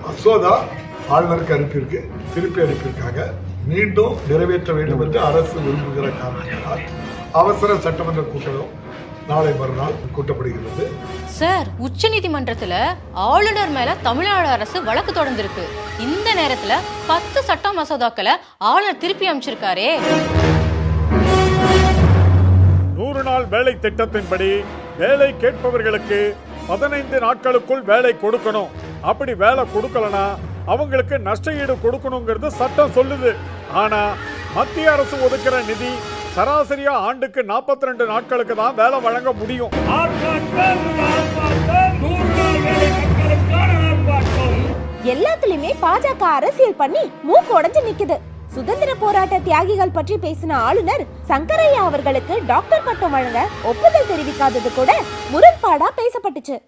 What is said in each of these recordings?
மசோதா ஆளுநருக்கு அனுப்பியிருக்கு திருப்பி அனுப்பியிருக்காங்க மீண்டும் நிறைவேற்ற வேண்டும் என்று அரசு விரும்புகிற காரணத்தினால் அவசர சட்டமன்ற கூட்டம் நாளை மறுநாள் கூட்டப்படுகிறது சார் உச்சநீதிமன்றத்துல ஆளுநர் மேல தமிழ்நாடு அரசு வழக்கு தொடர்ந்திருக்கு இந்த நேரத்துல பத்து சட்ட மசோதாக்களை ஆளுநர் திருப்பி அமைச்சிருக்காரே நூறு நாள் வேலை திட்டத்தின்படி வேலை கேட்பவர்களுக்கு பதினைந்து நாட்களுக்குள் வேலை கொடுக்கணும் அப்படி வேலை கொடுக்கலனா அவங்களுக்கு நஷ்ட ஈடு கொடுக்கணுங்கிறது சட்டம் சொல்லுது ஆனா மத்திய அரசு ஒதுக்குற நிதி சராசரியா ஆண்டுக்கு 42 ரெண்டு நாட்களுக்கு தான் வேலை வழங்க முடியும் எல்லாத்துலயுமே பாஜக அரசியல் பண்ணி மூக்கு உடைஞ்சு நிக்குது சுதந்திர போராட்ட தியாகிகள் பற்றி பேசின ஆளுநர் சங்கரையா அவர்களுக்கு டாக்டர் பட்டம் வழங்க ஒப்புதல் தெரிவிக்காதது கூட முரண்பாடா பேசப்பட்டுச்சு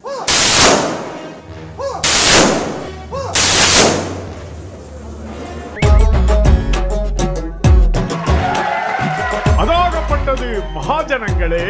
அதாகப்பட்டது மகாஜனங்களே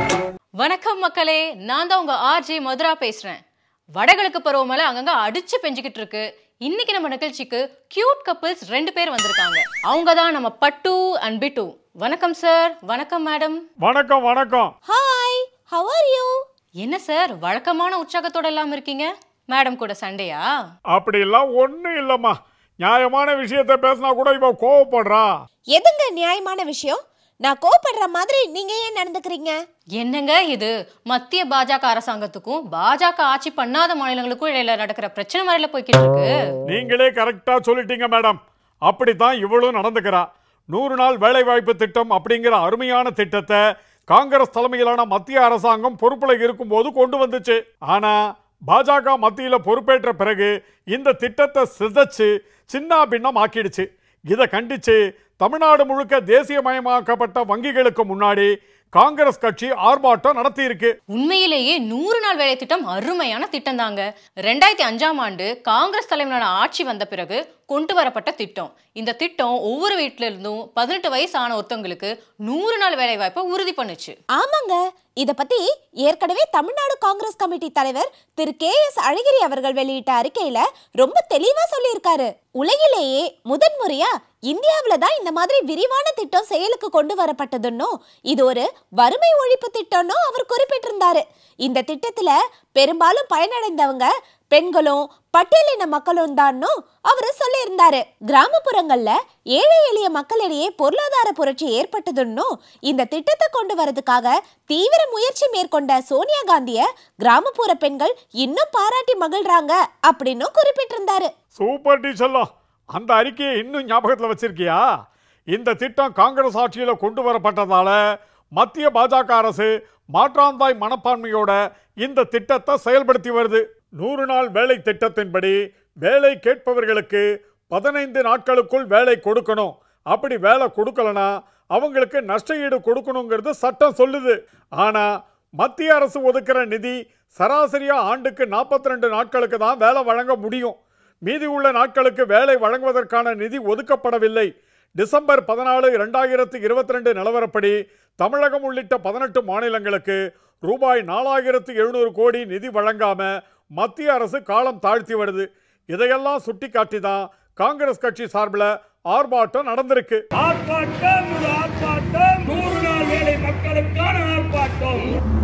வணக்கம் மக்களே நான் தான் உங்க ஆர்ஜே மதுரா பேசுறேன் வடகிழக்கு பருவமழை அங்கங்க அடிச்சு பெஞ்சுக்கிட்டு இருக்கு இன்னைக்கு நம்ம நிகழ்ச்சிக்கு கியூட் கப்பிள்ஸ் ரெண்டு பேர் வந்திருக்காங்க அவங்க தான் நம்ம பட்டு அண்ட் பிட்டு வணக்கம் சார் வணக்கம் மேடம் வணக்கம் வணக்கம் ஹாய் ஹவ் ஆர் யூ என்ன சார் வழக்கமான உற்சாகத்தோட இல்லாம இருக்கீங்க மேடம் கூட சண்டையா அப்படிலாம் ஒண்ணும் இல்லம்மா நியாயமான விஷயத்தை பேசினா கூட இவ கோவப்படுறா எதுங்க நியாயமான விஷயம் நான் கோபப்படுற மாதிரி நீங்க ஏன் நடந்துக்கிறீங்க என்னங்க இது மத்திய பாஜக அரசாங்கத்துக்கும் பாஜக ஆட்சி பண்ணாத மாநிலங்களுக்கும் இடையில நடக்கிற பிரச்சனை வரையில போய்கிட்டு இருக்கு நீங்களே கரெக்டா சொல்லிட்டீங்க மேடம் அப்படித்தான் இவளும் நடந்துக்கிறா நூறு நாள் வேலைவாய்ப்பு திட்டம் அப்படிங்கிற அருமையான திட்டத்தை காங்கிரஸ் தலைமையிலான மத்திய அரசாங்கம் பொறுப்புல இருக்கும்போது கொண்டு வந்துச்சு ஆனா பாஜக மத்தியில பொறுப்பேற்ற பிறகு இந்த திட்டத்தை சிதைச்சு சின்ன பின்னம் ஆக்கிடுச்சு இதை கண்டிச்சு தமிழ்நாடு முழுக்க தேசியமயமாக்கப்பட்ட வங்கிகளுக்கு முன்னாடி காங்கிரஸ் கட்சி ஆர்ப்பாட்டம் நடத்தியிருக்கு உண்மையிலேயே நூறு நாள் வேலை திட்டம் அருமையான திட்டம் தாங்க ரெண்டாயிரத்தி அஞ்சாம் ஆண்டு காங்கிரஸ் தலைமையிலான ஆட்சி வந்த பிறகு கொண்டு வரப்பட்ட திட்டம் இந்த திட்டம் ஒவ்வொரு வீட்டில இருந்தும் பதினெட்டு வயசு ஆன ஒருத்தவங்களுக்கு நூறு நாள் வேலை வாய்ப்பை உறுதி பண்ணுச்சு ஆமாங்க இத பத்தி ஏற்கனவே தமிழ்நாடு காங்கிரஸ் கமிட்டி தலைவர் திரு கே எஸ் அழகிரி அவர்கள் வெளியிட்ட அறிக்கையில ரொம்ப தெளிவா சொல்லியிருக்காரு உலகிலேயே முதன்முறையா இந்தியாவில தான் இந்த மாதிரி விரிவான திட்டம் செயலுக்கு கொண்டு வரப்பட்டதுன்னும் இது ஒரு வறுமை ஒழிப்பு திட்டம்னு அவர் குறிப்பிட்டிருந்தாரு இந்த திட்டத்துல பெரும்பாலும் பயனடைந்தவங்க பெண்களும் பட்டியலின மக்களும் தான்னு அவரு சொல்லியிருந்தாரு கிராமப்புறங்கள்ல ஏழை எளிய மக்களிடையே பொருளாதார புரட்சி ஏற்பட்டதுன்னும் இந்த திட்டத்தை கொண்டு வரதுக்காக தீவிர முயற்சி மேற்கொண்ட சோனியா காந்திய கிராமப்புற பெண்கள் இன்னும் பாராட்டி மகிழ்றாங்க அப்படின்னு குறிப்பிட்டிருந்தாரு சூப்பர் டீ செல்லம் அந்த அறிக்கையை இன்னும் ஞாபகத்தில் வச்சிருக்கியா இந்த திட்டம் காங்கிரஸ் ஆட்சியில் கொண்டு வரப்பட்டதால மத்திய பாஜக அரசு மாற்றாந்தாய் மனப்பான்மையோட இந்த திட்டத்தை செயல்படுத்தி வருது நூறு நாள் வேலை திட்டத்தின்படி வேலை கேட்பவர்களுக்கு பதினைந்து நாட்களுக்குள் வேலை கொடுக்கணும் அப்படி வேலை கொடுக்கலனா அவங்களுக்கு நஷ்ட ஈடு கொடுக்கணுங்கிறது சட்டம் சொல்லுது ஆனா மத்திய அரசு ஒதுக்குற நிதி சராசரியா ஆண்டுக்கு 42 ரெண்டு நாட்களுக்கு தான் வேலை வழங்க முடியும் மீதி உள்ள நாட்களுக்கு வேலை வழங்குவதற்கான நிதி ஒதுக்கப்படவில்லை டிசம்பர் பதினாலு இரண்டாயிரத்து இருபத்தி ரெண்டு நிலவரப்படி தமிழகம் உள்ளிட்ட பதினெட்டு மாநிலங்களுக்கு ரூபாய் நாலாயிரத்து எழுநூறு கோடி நிதி வழங்காம மத்திய அரசு காலம் தாழ்த்தி வருது இதையெல்லாம் சுட்டிக்காட்டி தான் காங்கிரஸ் கட்சி சார்பில் ஆர்ப்பாட்டம் நடந்திருக்கு ஆர்ப்பாட்டம் இது ஆர்ப்பாட்டம் நூறு நாள் வேலை மக்களுக்கான ஆர்ப்பாட்டம்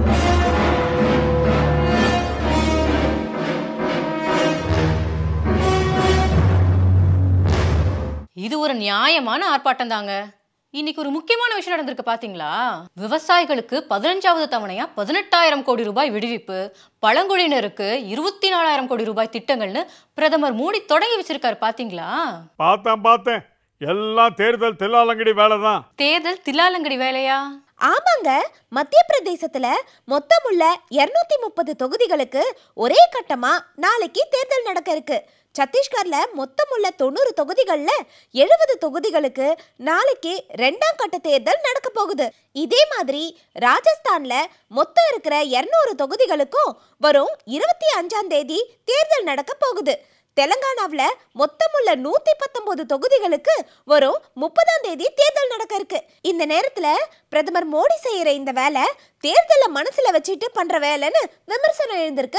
இது ஒரு நியாயமான ஆர்ப்பாட்டம் தாங்க இன்னைக்கு ஒரு முக்கியமான விஷயம் நடந்திருக்கு பாத்தீங்களா விவசாயிகளுக்கு பதினஞ்சாவது தவணையா பதினெட்டாயிரம் கோடி ரூபாய் விடுவிப்பு பழங்குடியினருக்கு இருபத்தி நாலாயிரம் கோடி ரூபாய் திட்டங்கள்னு பிரதமர் மோடி தொடங்கி வச்சிருக்காரு பாத்தீங்களா பார்த்தேன் பார்த்தேன் எல்லாம் தேர்தல் தில்லாலங்கடி வேலை தான் தேர்தல் தில்லாலங்கடி வேலையா ஆமாங்க மத்திய பிரதேசத்துல மொத்தமுள்ள 230 முப்பது தொகுதிகளுக்கு ஒரே கட்டமா நாளைக்கு தேர்தல் நடக்க இருக்கு சத்தீஸ்கர்ல மொத்தமுள்ள தொண்ணூறு தொகுதிகள்ல எழுபது தொகுதிகளுக்கு நாளைக்கு ரெண்டாம் கட்ட தேர்தல் நடக்க போகுது இதே மாதிரி ராஜஸ்தான்ல மொத்தம் இருக்கிற 200 தொகுதிகளுக்கும் வரும் இருபத்தி அஞ்சாம் தேதி தேர்தல் நடக்க போகுது தெலங்கானாவில் மொத்தமுள்ள நூத்தி பத்தொன்பது தொகுதிகளுக்கு வரும் முப்பதாம் தேதி தேர்தல் நடக்க இருக்கு இந்த நேரத்துல பிரதமர் மோடி செய்யற இந்த வேலை தேர்தலை மனசுல வச்சுட்டு பண்ற வேலைன்னு விமர்சனம் எழுந்திருக்கு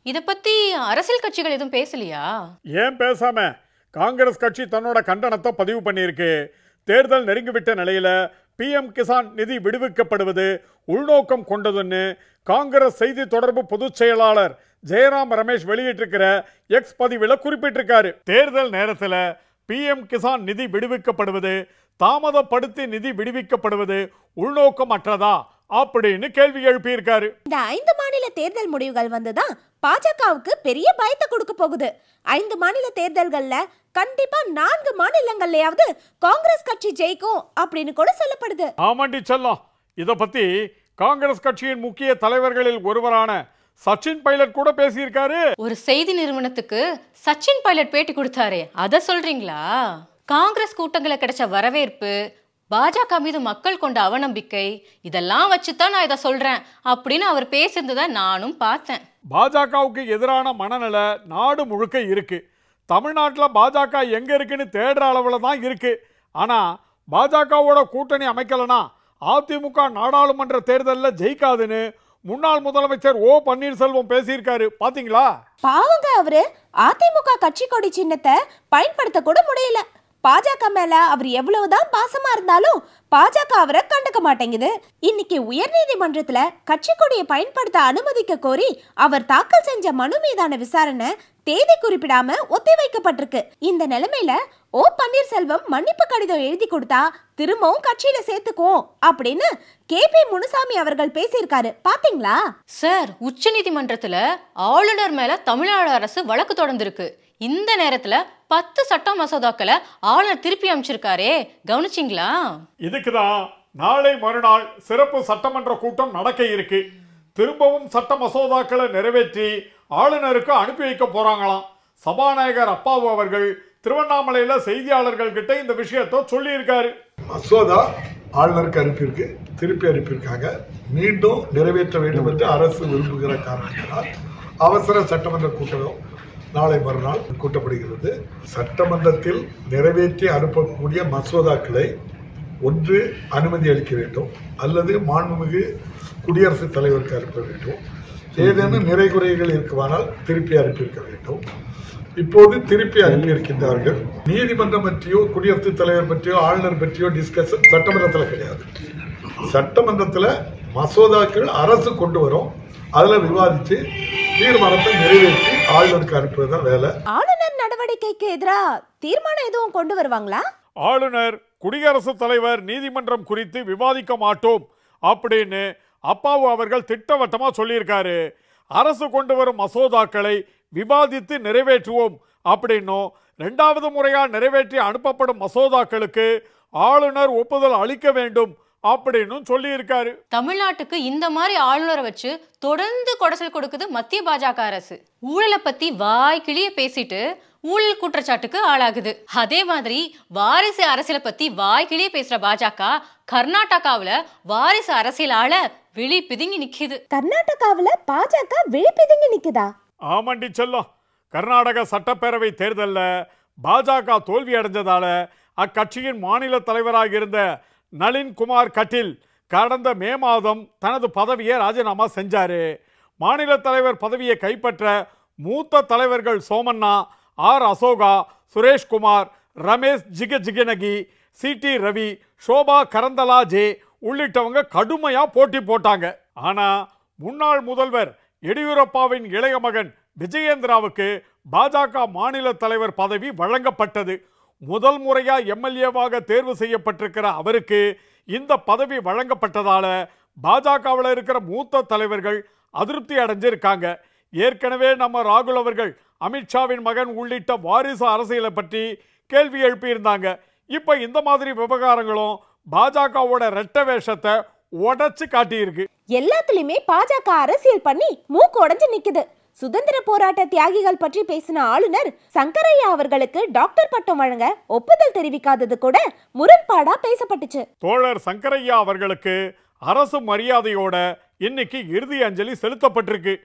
இத பத்தி அரசியல் கட்சிகள் எதுவும் பேசலையா ஏன் பேசாம காங்கிரஸ் கட்சி தன்னோட கண்டனத்தை பதிவு பண்ணியிருக்கு தேர்தல் நெருங்கிவிட்ட நிலையில பிஎம் கிசான் நிதி விடுவிக்கப்படுவது உள்நோக்கம் கொண்டதுன்னு காங்கிரஸ் செய்தி தொடர்பு பொதுச் செயலாளர் ஜெயராம் ரமேஷ் வெளியிட்டிருக்கிற எக்ஸ் பதிவில் குறிப்பிட்டிருக்காரு தேர்தல் நேரத்தில் பிஎம் கிசான் நிதி விடுவிக்கப்படுவது தாமதப்படுத்தி நிதி விடுவிக்கப்படுவது உள்நோக்கமற்றதா அப்படின்னு கேள்வி எழுப்பியிருக்காரு இந்த ஐந்து மாநில தேர்தல் முடிவுகள் வந்துதான் பாஜகவுக்கு பெரிய பயத்தை கொடுக்க போகுது ஐந்து மாநில தேர்தல்கள்ல கண்டிப்பா நான்கு மாநிலங்கள்லயாவது காங்கிரஸ் கட்சி ஜெயிக்கும் அப்படின்னு கூட சொல்லப்படுது ஆமாண்டி செல்லம் இதை பத்தி காங்கிரஸ் கட்சியின் முக்கிய தலைவர்களில் ஒருவரான சச்சின் பைலட் கூட பேசியிருக்காரு ஒரு செய்தி நிறுவனத்துக்கு சச்சின் பைலட் பேட்டி கொடுத்தாரே அத சொல்றீங்களா காங்கிரஸ் கூட்டங்களை கிடைச்ச வரவேற்பு பாஜக மீது மக்கள் கொண்ட அவநம்பிக்கை இதெல்லாம் வச்சுதான் நான் இதை சொல்றேன் அப்படின்னு அவர் பேசியிருந்ததை நானும் பார்த்தேன் பாஜகவுக்கு எதிரான மனநிலை நாடு முழுக்க இருக்கு தமிழ்நாட்டில் பாஜக எங்க இருக்குன்னு தேடுற அளவில் தான் இருக்கு ஆனா பாஜகவோட கூட்டணி அமைக்கலனா அதிமுக நாடாளுமன்ற தேர்தலில் ஜெயிக்காதுன்னு முன்னாள் முதலமைச்சர் ஓ பன்னீர்செல்வம் பேசியிருக்காரு பாத்தீங்களா பாவங்க அவரு அதிமுக கட்சி கொடி சின்னத்தை பயன்படுத்த கூட முடியல பாஜக மேல அவர் எவ்வளவுதான் பாசமா இருந்தாலும் பாஜக அவரை கண்டுக்க மாட்டேங்குது இன்னைக்கு உயர்நீதிமன்றத்துல கட்சி கொடியை பயன்படுத்த அனுமதிக்க கோரி அவர் தாக்கல் செஞ்ச மனு மீதான விசாரணை தேதி குறிப்பிடாம ஒத்தி வைக்கப்பட்டிருக்கு இந்த நிலைமையில ஓ பன்னீர்செல்வம் மன்னிப்பு கடிதம் எழுதி கொடுத்தா திரும்பவும் கட்சியில சேர்த்துக்குவோம் அப்படின்னு கே பி முனுசாமி அவர்கள் பேசியிருக்காரு பாத்தீங்களா சார் உச்சநீதிமன்றத்துல ஆளுநர் மேல தமிழ்நாடு அரசு வழக்கு தொடர்ந்திருக்கு இந்த நேரத்துல பத்து சட்ட மசோதாக்களை ஆளுநர் திருப்பி அமைச்சிருக்காரே கவனிச்சிங்களா இதுக்கு தான் நாளை மறுநாள் சிறப்பு சட்டமன்ற கூட்டம் நடக்க இருக்கு திரும்பவும் சட்ட மசோதாக்களை நிறைவேற்றி ஆளுநருக்கு அனுப்பி வைக்க போறாங்களாம் சபாநாயகர் அப்பாவு அவர்கள் திருவண்ணாமலையில செய்தியாளர்கள் கிட்ட இந்த விஷயத்தை சொல்லியிருக்காரு மசோதா ஆளுநருக்கு அனுப்பியிருக்கு திருப்பி அனுப்பியிருக்காங்க மீண்டும் நிறைவேற்ற வேண்டும் என்று அரசு விரும்புகிற காரணத்தினால் அவசர சட்டமன்ற கூட்டம் நாளை மறுநாள் கூட்டப்படுகிறது சட்டமன்றத்தில் நிறைவேற்றி அனுப்பக்கூடிய மசோதாக்களை ஒன்று அனுமதி அளிக்க வேண்டும் அல்லது மாண்புமிகு குடியரசுத் தலைவருக்கு அனுப்ப வேண்டும் ஏதேனும் நிறை குறைகள் இருக்குமானால் திருப்பி அனுப்பியிருக்க வேண்டும் இப்போது திருப்பி அனுப்பியிருக்கின்றார்கள் நீதிமன்றம் பற்றியோ குடியரசுத் தலைவர் பற்றியோ ஆளுநர் பற்றியோ டிஸ்கஷன் சட்டமன்றத்தில் கிடையாது சட்டமன்றத்தில் மசோதாக்கள் அரசு கொண்டு வரும் அதில் விவாதித்து தீர்மானத்தை நிறைவேற்றி ஆளுநருக்கு அனுப்புறது தான் வேலை ஆளுநர் நடவடிக்கைக்கு எதிரா தீர்மானம் எதுவும் கொண்டு வருவாங்களா ஆளுநர் குடியரசுத் தலைவர் நீதிமன்றம் குறித்து விவாதிக்க மாட்டோம் அப்படின்னு அப்பாவு அவர்கள் திட்டவட்டமா சொல்லியிருக்காரு அரசு கொண்டு வரும் மசோதாக்களை விவாதித்து நிறைவேற்றுவோம் அப்படின்னும் ரெண்டாவது முறையா நிறைவேற்றி அனுப்பப்படும் மசோதாக்களுக்கு ஆளுநர் ஒப்புதல் அளிக்க வேண்டும் அப்படின்னு சொல்லியிருக்காரு தமிழ்நாட்டுக்கு இந்த மாதிரி ஆளுநரை வச்சு தொடர்ந்து கொடசல் கொடுக்குது மத்திய பாஜக அரசு ஊழலை பத்தி வாய் கிளிய பேசிட்டு ஊழல் குற்றச்சாட்டுக்கு ஆளாகுது அதே மாதிரி வாரிசு அரசியலை பத்தி வாய் கிளிய பேசுற பாஜக கர்நாடகாவுல வாரிசு அரசியலால விழி பிதுங்கி நிக்குது கர்நாடகாவுல பாஜக விழிப்பிதுங்கி நிக்குதா ஆமாண்டி செல்லம் கர்நாடக சட்டப்பேரவை தேர்தலில் பாஜக தோல்வி அடைஞ்சதால அக்கட்சியின் மாநில தலைவராக இருந்த நளின் குமார் கட்டில் கடந்த மே மாதம் தனது பதவியை ராஜினாமா செஞ்சாரு மாநில தலைவர் பதவியை கைப்பற்ற மூத்த தலைவர்கள் Somanna R Ashoka Suresh Kumar Ramesh Jigajinagi C T Ravi Shobha Karandlaje உள்ளிட்டவங்க கடுமையா போட்டி போட்டாங்க ஆனா முன்னாள் முதல்வர் எடியூரப்பாவின் இளைய மகன் விஜயேந்திராவுக்கு பாஜக மாநில தலைவர் பதவி வழங்கப்பட்டது முதல் முறையா எம்எல்ஏவாக தேர்வு செய்யப்பட்டிருக்கிற அவருக்கு இந்த பதவி வழங்கப்பட்டதால பாஜகவில் இருக்கிற மூத்த தலைவர்கள் அதிருப்தி அடைஞ்சிருக்காங்க ஏற்கனவே நம்ம ராகுல் அவர்கள் அமித்ஷாவின் மகன் உள்ளிட்ட வாரிசு அரசியலை பற்றி கேள்வி எழுப்பியிருந்தாங்க இப்போ இந்த மாதிரி விவகாரங்களும் பாஜகவோட ரெட்ட வேஷத்தை உடைச்சு காட்டியிருக்கு எல்லாத்துலயுமே பாஜக அரசியல் பண்ணி மூக்கு உடைஞ்சு நிக்குது சுதந்திர போராட்ட தியாகிகள் பற்றி பேசின ஆளுநர் சங்கரையா அவர்களுக்கு டாக்டர் பட்டம் வழங்க ஒப்புதல் தெரிவிக்காதது கூட முரண்பாடா பேசப்பட்டுச்சு தோழர் சங்கரையா அவர்களுக்கு அரசு மரியாதையோட இன்னைக்கு இறுதி அஞ்சலி செலுத்தப்பட்டிருக்கு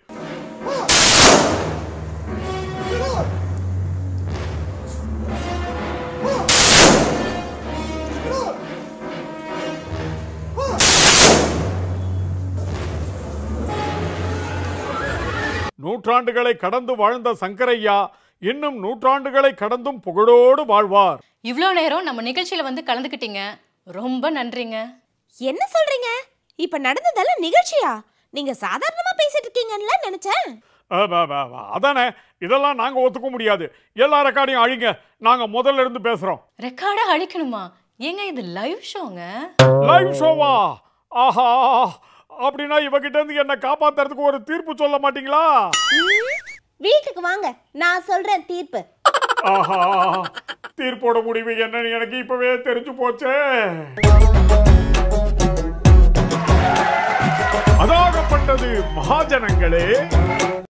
நூற்றாண்டுகளை கடந்து வாழ்ந்த சங்கரையா இன்னும் நூற்றாண்டுகளை கடந்தும் புகழோடு வாழ்வார் இவ்வளோ நேரம் நம்ம நிகழ்ச்சியில வந்து கலந்துக்கிட்டீங்க ரொம்ப நன்றிங்க என்ன சொல்றீங்க இப்ப நடந்ததெல்லாம் நிகழ்ச்சியா நீங்க சாதாரணமா பேசிட்டு இருக்கீங்கன்னு நினைச்சேன் அ, ப, ப, ப, அதானே இதெல்லாம் நாங்க ஒத்துக்க முடியாது எல்லா ரெக்கார்டையும் அழிங்க நாங்க முதல்ல இருந்து பேசுறோம் ரெக்கார்டா அழிக்கணுமா ஏங்க இது லைவ் ஷோங்க லைவ் ஷோவா ஆஹா அப்படின்னா இவகிட்ட இருந்து என்ன காப்பாத்துறதுக்கு ஒரு தீர்ப்பு சொல்ல மாட்டீங்களா ம், வீட்டுக்கு வாங்க நான் சொல்றேன் தீர்ப்பு ஆஹா தீர்ப்போட முடிவு என்னன்னு எனக்கு இப்பவே தெரிஞ்சு போச்சே அதாகப்பட்டது மகாஜனங்களே